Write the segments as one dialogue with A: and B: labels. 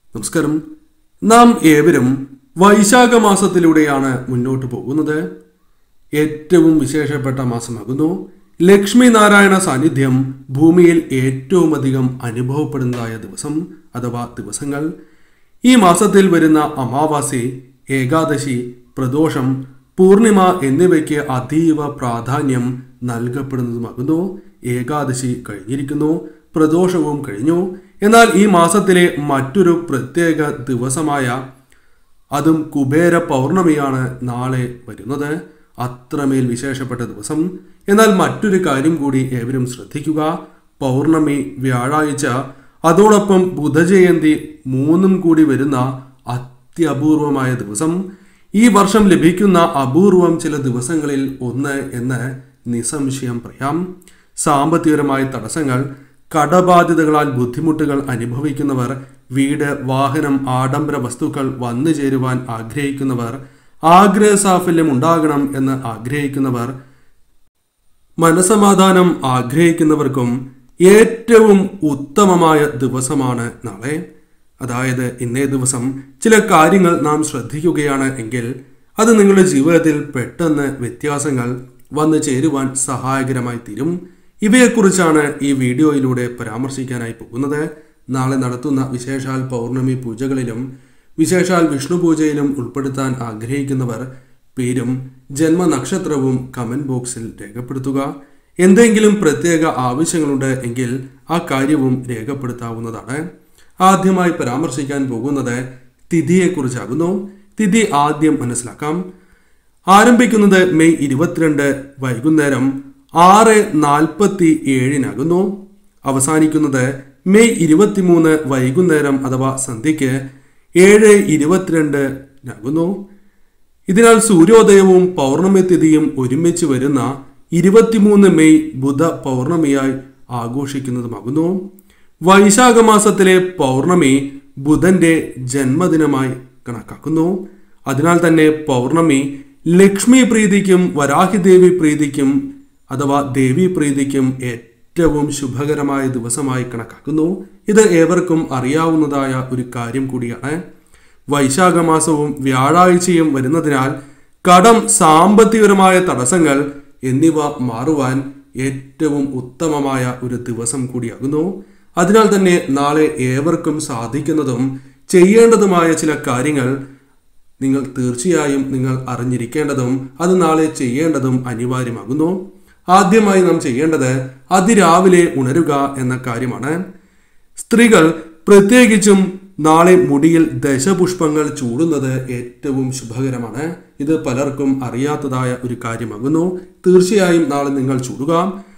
A: നമസ്കാരം നാം ഏവരും വൈശാഖ മാസത്തിലൂടെയാണ് മുന്നോട്ട് പോകുന്നത് ഏറ്റവും വിശേഷപ്പെട്ട മാസമാകുന്നു ലക്ഷ്മി നാരായണ സാന്നിധ്യം ഭൂമിയിൽ ഏറ്റവും അധികം അനുഭവപ്പെടുന്നതായ ദിവസം അഥവാ ദിവസങ്ങൾ ഈ മാസത്തിൽ വരുന്ന അമാവാസി ഏകാദശി പ്രദോഷം പൂർണിമ എന്നിവയ്ക്ക് അതീവ പ്രാധാന്യം നൽകപ്പെടുന്നതുമാകുന്നു ഏകാദശി കഴിഞ്ഞിരിക്കുന്നു പ്രദോഷവും കഴിഞ്ഞു എന്നാൽ ഈ മാസത്തിലെ മറ്റൊരു പ്രത്യേക ദിവസമായ അതും കുബേര പൗർണമിയാണ് നാളെ വരുന്നത് അത്രമേൽ വിശേഷപ്പെട്ട ദിവസം എന്നാൽ മറ്റൊരു കാര്യം കൂടി ഏവരും ശ്രദ്ധിക്കുക പൗർണമി വ്യാഴാഴ്ച അതോടൊപ്പം ബുധജയന്തി മൂന്നും കൂടി വരുന്ന അത്യപൂർവമായ ദിവസം ഈ വർഷം ലഭിക്കുന്ന അപൂർവം ചില ദിവസങ്ങളിൽ ഒന്ന് എന്ന് നിസ്സംശയം പറയാം സാമ്പത്തികപരമായ തടസ്സങ്ങൾ കടബാധ്യതകളാൽ ബുദ്ധിമുട്ടുകൾ അനുഭവിക്കുന്നവർ വീട് വാഹനം ആഡംബര വസ്തുക്കൾ വന്നു ചേരുവാൻ ആഗ്രഹിക്കുന്നവർ ആഗ്രഹ സാഫല്യം ഉണ്ടാകണം എന്ന് ആഗ്രഹിക്കുന്നവർ മനസമാധാനം ആഗ്രഹിക്കുന്നവർക്കും ഏറ്റവും ഉത്തമമായ ദിവസമാണ് നാളെ അതായത് ഇന്നേ ദിവസം ചില കാര്യങ്ങൾ നാം ശ്രദ്ധിക്കുകയാണ് എങ്കിൽ അത് നിങ്ങളുടെ ജീവിതത്തിൽ പെട്ടെന്ന് വ്യത്യാസങ്ങൾ വന്നു ചേരുവാൻ സഹായകരമായി തീരും ഇവയെക്കുറിച്ചാണ് ഈ വീഡിയോയിലൂടെ പരാമർശിക്കാനായി പോകുന്നത് നാളെ നടത്തുന്ന വിശേഷാൽ പൗർണമി പൂജകളിലും വിശേഷാൽ വിഷ്ണു പൂജയിലും ഉൾപ്പെടുത്താൻ ആഗ്രഹിക്കുന്നവർ പേരും ജന്മനക്ഷത്രവും കമന്റ് ബോക്സിൽ രേഖപ്പെടുത്തുക എന്തെങ്കിലും പ്രത്യേക ആവശ്യങ്ങളുണ്ട് എങ്കിൽ ആ കാര്യവും രേഖപ്പെടുത്താവുന്നതാണ് ആദ്യമായി പരാമർശിക്കാൻ പോകുന്നത് തിഥിയെക്കുറിച്ചാകുന്നു തിഥി ആദ്യം മനസ്സിലാക്കാം ആരംഭിക്കുന്നത് മെയ് ഇരുപത്തിരണ്ട് വൈകുന്നേരം ആറ് നാൽപ്പത്തി ഏഴിനാകുന്നു അവസാനിക്കുന്നത് മെയ് ഇരുപത്തിമൂന്ന് വൈകുന്നേരം അഥവാ സന്ധ്യയ്ക്ക് ഏഴ് ഇരുപത്തിരണ്ടിനാകുന്നു ഇതിനാൽ സൂര്യോദയവും പൗർണമി തിഥിയും ഒരുമിച്ച് വരുന്ന ഇരുപത്തിമൂന്ന് മെയ് ബുധ പൗർണമിയായി ആഘോഷിക്കുന്നതുമാകുന്നു വൈശാഖ മാസത്തിലെ പൗർണമി ബുധന്റെ ജന്മദിനമായി കണക്കാക്കുന്നു അതിനാൽ തന്നെ പൗർണമി ലക്ഷ്മി പ്രീതിക്കും വരാഹിദേവി പ്രീതിക്കും അഥവാ ദേവി പ്രീതിക്കും ഏറ്റവും ശുഭകരമായ ദിവസമായി കണക്കാക്കുന്നു ഇത് ഏവർക്കും അറിയാവുന്നതായ ഒരു കാര്യം കൂടിയാണ് വൈശാഖ മാസവും വ്യാഴാഴ്ചയും വരുന്നതിനാൽ കടം സാമ്പത്തികപരമായ തടസ്സങ്ങൾ എന്നിവ മാറുവാൻ ഏറ്റവും ഉത്തമമായ ഒരു ദിവസം കൂടിയാകുന്നു അതിനാൽ തന്നെ നാളെ ഏവർക്കും സാധിക്കുന്നതും ചെയ്യേണ്ടതുമായ ചില കാര്യങ്ങൾ നിങ്ങൾ തീർച്ചയായും നിങ്ങൾ അറിഞ്ഞിരിക്കേണ്ടതും അത് നാളെ ചെയ്യേണ്ടതും അനിവാര്യമാകുന്നു ആദ്യമായി നാം ചെയ്യേണ്ടത് അതിരാവിലെ ഉണരുക എന്ന കാര്യമാണ് സ്ത്രീകൾ പ്രത്യേകിച്ചും നാളെ മുടിയിൽ ദശപുഷ്പങ്ങൾ ചൂടുന്നത് ഏറ്റവും ശുഭകരമാണ് ഇത് പലർക്കും അറിയാത്തതായ ഒരു കാര്യമാകുന്നു തീർച്ചയായും നാളെ നിങ്ങൾ ചൂടുക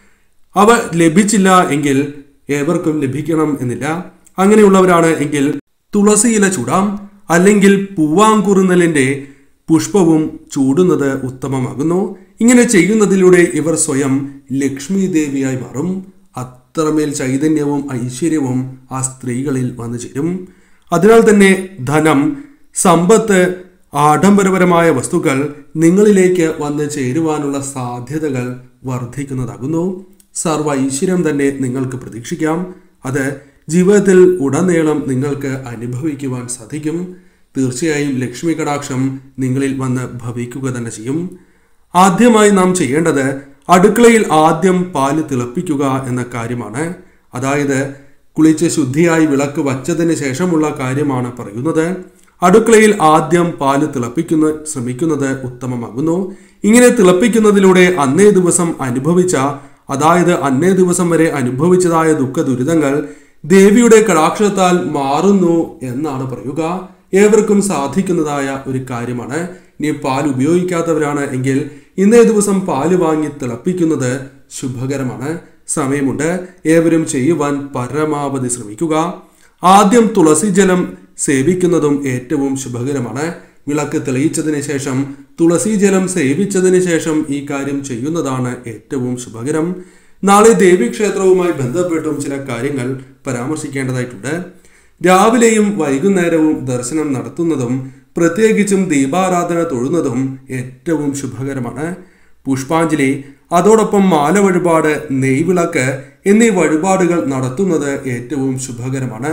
A: അവ ലഭിച്ചില്ല എങ്കിൽ ഏവർക്കും ലഭിക്കണം എന്നില്ല അങ്ങനെയുള്ളവരാണ് എങ്കിൽ തുളസിയില ചൂടാം അല്ലെങ്കിൽ പൂവാങ്കുറുന്നലിന്റെ പുഷ്പവും ചൂടുന്നത് ഉത്തമമാകുന്നു ഇങ്ങനെ ചെയ്യുന്നതിലൂടെ ഇവർ സ്വയം ലക്ഷ്മി ദേവിയായി മാറും അത്രമേൽ ചൈതന്യവും ഐശ്വര്യവും ആ സ്ത്രീകളിൽ വന്നു ചേരും അതിനാൽ തന്നെ ധനം സമ്പത്ത് ആഡംബരപരമായ വസ്തുക്കൾ നിങ്ങളിലേക്ക് വന്ന് ചേരുവാനുള്ള സാധ്യതകൾ വർദ്ധിക്കുന്നതാകുന്നു സർവ ഐശ്വര്യം തന്നെ നിങ്ങൾക്ക് പ്രതീക്ഷിക്കാം അത് ജീവിതത്തിൽ ഉടനീളം നിങ്ങൾക്ക് അനുഭവിക്കുവാൻ സാധിക്കും തീർച്ചയായും ലക്ഷ്മി കടാക്ഷം നിങ്ങളിൽ വന്ന് ഭവിക്കുക തന്നെ ചെയ്യും ആദ്യമായി നാം ചെയ്യേണ്ടത് അടുക്കളയിൽ ആദ്യം പാല് തിളപ്പിക്കുക എന്ന കാര്യമാണ് അതായത് കുളിച്ച് ശുദ്ധിയായി വിളക്ക് വച്ചതിന് ശേഷമുള്ള കാര്യമാണ് പറയുന്നത് അടുക്കളയിൽ ആദ്യം പാല് തിളപ്പിക്കുന്ന ശ്രമിക്കുന്നത് ഉത്തമമാകുന്നു ഇങ്ങനെ തിളപ്പിക്കുന്നതിലൂടെ അന്നേ ദിവസം അനുഭവിച്ച അതായത് അന്നേ ദിവസം വരെ അനുഭവിച്ചതായ ദുഃഖ ദുരിതങ്ങൾ ദേവിയുടെ കടാക്ഷത്താൽ മാറുന്നു എന്നാണ് പറയുക ഏവർക്കും സാധിക്കുന്നതായ ഒരു കാര്യമാണ് ഇനി പാൽ ഉപയോഗിക്കാത്തവരാണ് എങ്കിൽ ഇന്നേ ദിവസം പാല് വാങ്ങി തിളപ്പിക്കുന്നത് ശുഭകരമാണ് സമയമുണ്ട് ഏവരും ചെയ്യുവാൻ പരമാവധി ശ്രമിക്കുക ആദ്യം തുളസി ജലം സേവിക്കുന്നതും ഏറ്റവും ശുഭകരമാണ് വിളക്ക് തെളിയിച്ചതിന് ശേഷം തുളസി ജലം സേവിച്ചതിന് ശേഷം ഈ കാര്യം ചെയ്യുന്നതാണ് ഏറ്റവും ശുഭകരം നാളെ ദേവീക്ഷേത്രവുമായി ബന്ധപ്പെട്ടും ചില കാര്യങ്ങൾ പരാമർശിക്കേണ്ടതായിട്ടുണ്ട് രാവിലെയും വൈകുന്നേരവും ദർശനം നടത്തുന്നതും പ്രത്യേകിച്ചും ദീപാരാധന തൊഴുന്നതും ഏറ്റവും ശുഭകരമാണ് പുഷ്പാഞ്ജലി അതോടൊപ്പം മാല വഴിപാട് നെയ്വിളക്ക് എന്നീ വഴിപാടുകൾ നടത്തുന്നത് ഏറ്റവും ശുഭകരമാണ്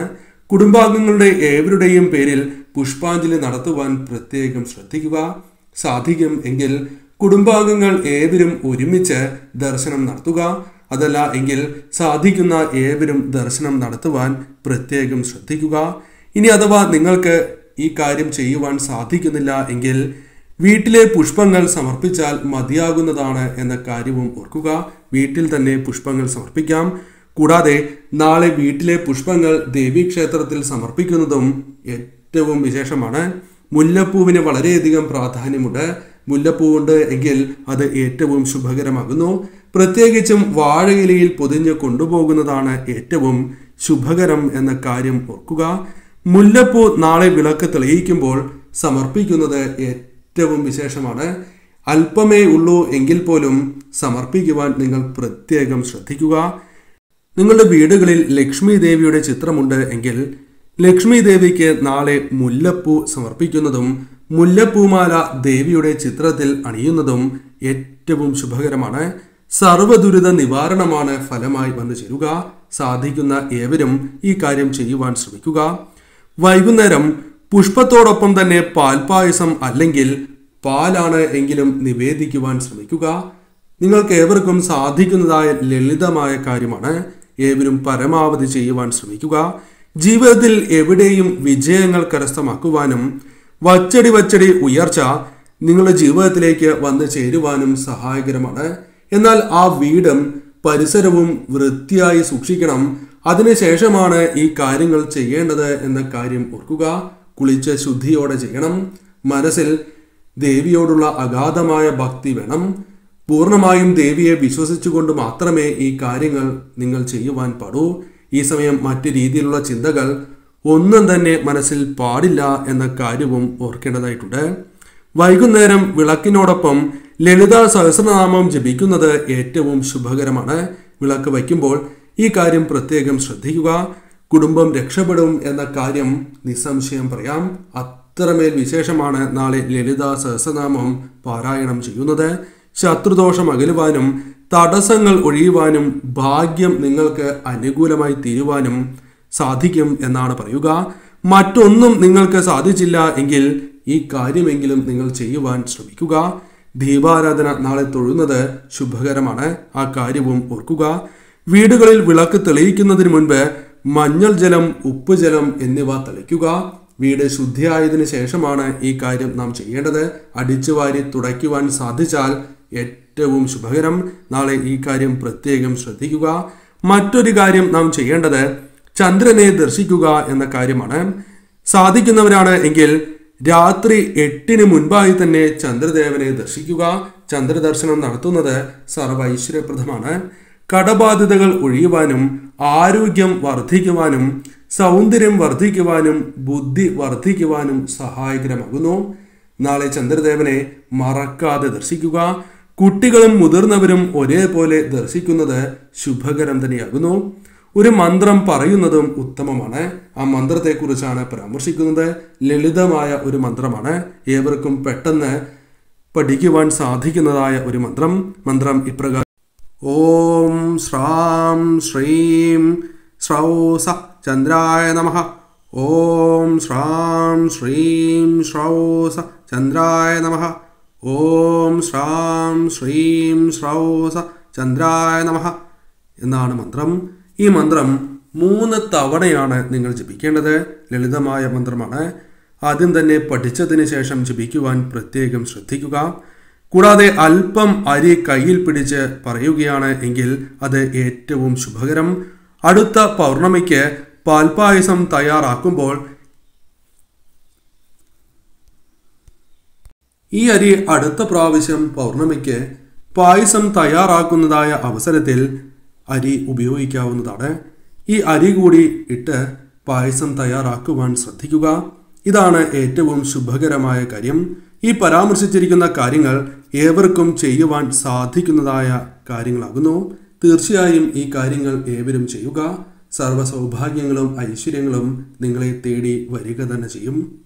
A: കുടുംബാംഗങ്ങളുടെ ഏവരുടെയും പേരിൽ പുഷ്പാഞ്ജലി നടത്തുവാൻ പ്രത്യേകം ശ്രദ്ധിക്കുക സാധിക്കും എങ്കിൽ കുടുംബാംഗങ്ങൾ ഏവരും ഒരുമിച്ച് ദർശനം നടത്തുക അതല്ല എങ്കിൽ സാധിക്കുന്ന ഏവരും ദർശനം നടത്തുവാൻ പ്രത്യേകം ശ്രദ്ധിക്കുക ഇനി അഥവാ നിങ്ങൾക്ക് ഈ കാര്യം ചെയ്യുവാൻ സാധിക്കുന്നില്ല എങ്കിൽ വീട്ടിലെ പുഷ്പങ്ങൾ സമർപ്പിച്ചാൽ മതിയാകുന്നതാണ് എന്ന കാര്യവും ഓർക്കുക വീട്ടിൽ തന്നെ പുഷ്പങ്ങൾ സമർപ്പിക്കാം കൂടാതെ നാളെ വീട്ടിലെ പുഷ്പങ്ങൾ ദേവീക്ഷേത്രത്തിൽ സമർപ്പിക്കുന്നതും ഏറ്റവും വിശേഷമാണ് മുല്ലപ്പൂവിന് വളരെയധികം പ്രാധാന്യമുണ്ട് മുല്ലപ്പൂവുണ്ട് എങ്കിൽ അത് ഏറ്റവും ശുഭകരമാകുന്നു പ്രത്യേകിച്ചും വാഴയിലയിൽ പൊതിഞ്ഞ് കൊണ്ടുപോകുന്നതാണ് ഏറ്റവും ശുഭകരം എന്ന കാര്യം ഓർക്കുക മുല്ലപ്പൂ നാളെ വിളക്ക് തെളിയിക്കുമ്പോൾ സമർപ്പിക്കുന്നത് ഏറ്റവും വിശേഷമാണ് അല്പമേ ഉള്ളൂ എങ്കിൽ പോലും സമർപ്പിക്കുവാൻ നിങ്ങൾ പ്രത്യേകം ശ്രദ്ധിക്കുക നിങ്ങളുടെ വീടുകളിൽ ലക്ഷ്മി ദേവിയുടെ ചിത്രമുണ്ട് എങ്കിൽ ലക്ഷ്മി ദേവിക്ക് നാളെ മുല്ലപ്പൂ സമർപ്പിക്കുന്നതും മുല്ലപ്പൂമാല ദേവിയുടെ ചിത്രത്തിൽ അണിയുന്നതും ഏറ്റവും ശുഭകരമാണ് സർവ്വദുരിത നിവാരണമാണ് ഫലമായി വന്നു ചേരുക സാധിക്കുന്ന ഏവരും ഈ കാര്യം ചെയ്യുവാൻ ശ്രമിക്കുക വൈകുന്നേരം പുഷ്പത്തോടൊപ്പം തന്നെ പാൽപായസം അല്ലെങ്കിൽ പാലാണ് എങ്കിലും നിവേദിക്കുവാൻ ശ്രമിക്കുക നിങ്ങൾക്ക് ഏവർക്കും സാധിക്കുന്നതായ ലളിതമായ കാര്യമാണ് ഏവരും പരമാവധി ചെയ്യുവാൻ ശ്രമിക്കുക ജീവിതത്തിൽ എവിടെയും വിജയങ്ങൾ കരസ്ഥമാക്കുവാനും വച്ചടി വച്ചടി ഉയർച്ച നിങ്ങളുടെ ജീവിതത്തിലേക്ക് വന്നു ചേരുവാനും സഹായകരമാണ് എന്നാൽ ആ വീടും പരിസരവും വൃത്തിയായി സൂക്ഷിക്കണം അതിനുശേഷമാണ് ഈ കാര്യങ്ങൾ ചെയ്യേണ്ടത് എന്ന കാര്യം ഓർക്കുക കുളിച്ച് ശുദ്ധിയോടെ ചെയ്യണം മനസ്സിൽ ദേവിയോടുള്ള അഗാധമായ ഭക്തി വേണം പൂർണ്ണമായും ദേവിയെ വിശ്വസിച്ചുകൊണ്ട് മാത്രമേ ഈ കാര്യങ്ങൾ നിങ്ങൾ ചെയ്യുവാൻ പാടൂ ഈ സമയം മറ്റു രീതിയിലുള്ള ചിന്തകൾ ഒന്നും തന്നെ മനസ്സിൽ പാടില്ല എന്ന കാര്യവും ഓർക്കേണ്ടതായിട്ടുണ്ട് വൈകുന്നേരം വിളക്കിനോടൊപ്പം ലളിത സഹസ്രനാമം ജപിക്കുന്നത് ഏറ്റവും ശുഭകരമാണ് വിളക്ക് വയ്ക്കുമ്പോൾ ഈ കാര്യം പ്രത്യേകം ശ്രദ്ധിക്കുക കുടുംബം രക്ഷപ്പെടും എന്ന കാര്യം നിസ്സംശയം പറയാം അത്രമേൽ വിശേഷമാണ് നാളെ ലളിത സഹസ്രനാമം പാരായണം ചെയ്യുന്നത് ശത്രുദോഷം അകലുവാനും തടസ്സങ്ങൾ ഒഴിയുവാനും ഭാഗ്യം നിങ്ങൾക്ക് അനുകൂലമായി തീരുവാനും സാധിക്കും എന്നാണ് പറയുക മറ്റൊന്നും നിങ്ങൾക്ക് സാധിച്ചില്ല എങ്കിൽ ഈ കാര്യമെങ്കിലും നിങ്ങൾ ചെയ്യുവാൻ ശ്രമിക്കുക ദീപാരാധന നാളെ തൊഴുന്നത് ശുഭകരമാണ് ആ കാര്യവും ഓർക്കുക വീടുകളിൽ വിളക്ക് തെളിയിക്കുന്നതിന് മുൻപ് മഞ്ഞൾ ജലം ഉപ്പ് ജലം എന്നിവ തളിക്കുക വീട് ശുദ്ധിയായതിനു ശേഷമാണ് ഈ കാര്യം നാം ചെയ്യേണ്ടത് അടിച്ചുവാരി തുടയ്ക്കുവാൻ സാധിച്ചാൽ ഏറ്റവും ശുഭകരം നാളെ ഈ കാര്യം പ്രത്യേകം ശ്രദ്ധിക്കുക മറ്റൊരു കാര്യം നാം ചെയ്യേണ്ടത് ചന്ദ്രനെ ദർശിക്കുക എന്ന കാര്യമാണ് സാധിക്കുന്നവരാണ് എങ്കിൽ രാത്രി എട്ടിന് മുൻപായി തന്നെ ചന്ദ്രദേവനെ ദർശിക്കുക ചന്ദ്രദർശനം നടത്തുന്നത് സർവ ഐശ്വര്യപ്രദമാണ് കടബാധ്യതകൾ ഒഴിയുവാനും ആരോഗ്യം വർദ്ധിക്കുവാനും സൗന്ദര്യം വർദ്ധിക്കുവാനും ബുദ്ധി വർദ്ധിക്കുവാനും സഹായകരമാകുന്നു നാളെ ചന്ദ്രദേവനെ മറക്കാതെ ദർശിക്കുക കുട്ടികളും മുതിർന്നവരും ഒരേപോലെ ദർശിക്കുന്നത് ശുഭകരം തന്നെയാകുന്നു ഒരു മന്ത്രം പറയുന്നതും ഉത്തമമാണ് ആ മന്ത്രത്തെക്കുറിച്ചാണ് പരാമർശിക്കുന്നത് ലളിതമായ ഒരു മന്ത്രമാണ് ഏവർക്കും പെട്ടെന്ന് പഠിക്കുവാൻ സാധിക്കുന്നതായ ഒരു മന്ത്രം മന്ത്രം ഇപ്രകാരം ഓം ശ്രാം ശ്രീം ശ്രൗസ ചന്ദ്രായ നമ ഓം ശ്രാം ശ്രീം ശ്രൗസ ചന്ദ്രായ നമ ഓം ശ്രാം ശ്രീം ശ്രൗസ ചന്ദ്രായ നമ എന്നാണ് മന്ത്രം ഈ മന്ത്രം മൂന്ന് തവണയാണ് നിങ്ങൾ ജപിക്കേണ്ടത് ലളിതമായ മന്ത്രമാണ് ആദ്യം തന്നെ പഠിച്ചതിന് ശേഷം ജപിക്കുവാൻ പ്രത്യേകം ശ്രദ്ധിക്കുക കൂടാതെ അല്പം അരി കയ്യിൽ പിടിച്ച് പറയുകയാണ് എങ്കിൽ അത് ഏറ്റവും ശുഭകരം അടുത്ത പൗർണമിക്ക് പാൽപായസം തയ്യാറാക്കുമ്പോൾ ഈ അരി അടുത്ത പ്രാവശ്യം പൗർണമിക്ക് പായസം തയ്യാറാക്കുന്നതായ അവസരത്തിൽ അരി ഉപയോഗിക്കാവുന്നതാണ് ഈ അരി കൂടി ഇട്ട് പായസം തയ്യാറാക്കുവാൻ ശ്രദ്ധിക്കുക ഇതാണ് ഏറ്റവും ശുഭകരമായ കാര്യം ഈ പരാമർശിച്ചിരിക്കുന്ന കാര്യങ്ങൾ ഏവർക്കും ചെയ്യുവാൻ സാധിക്കുന്നതായ കാര്യങ്ങളാകുന്നു തീർച്ചയായും ഈ കാര്യങ്ങൾ ഏവരും ചെയ്യുക സർവ്വ സൗഭാഗ്യങ്ങളും ഐശ്വര്യങ്ങളും നിങ്ങളെ തേടി വരിക തന്നെ ചെയ്യും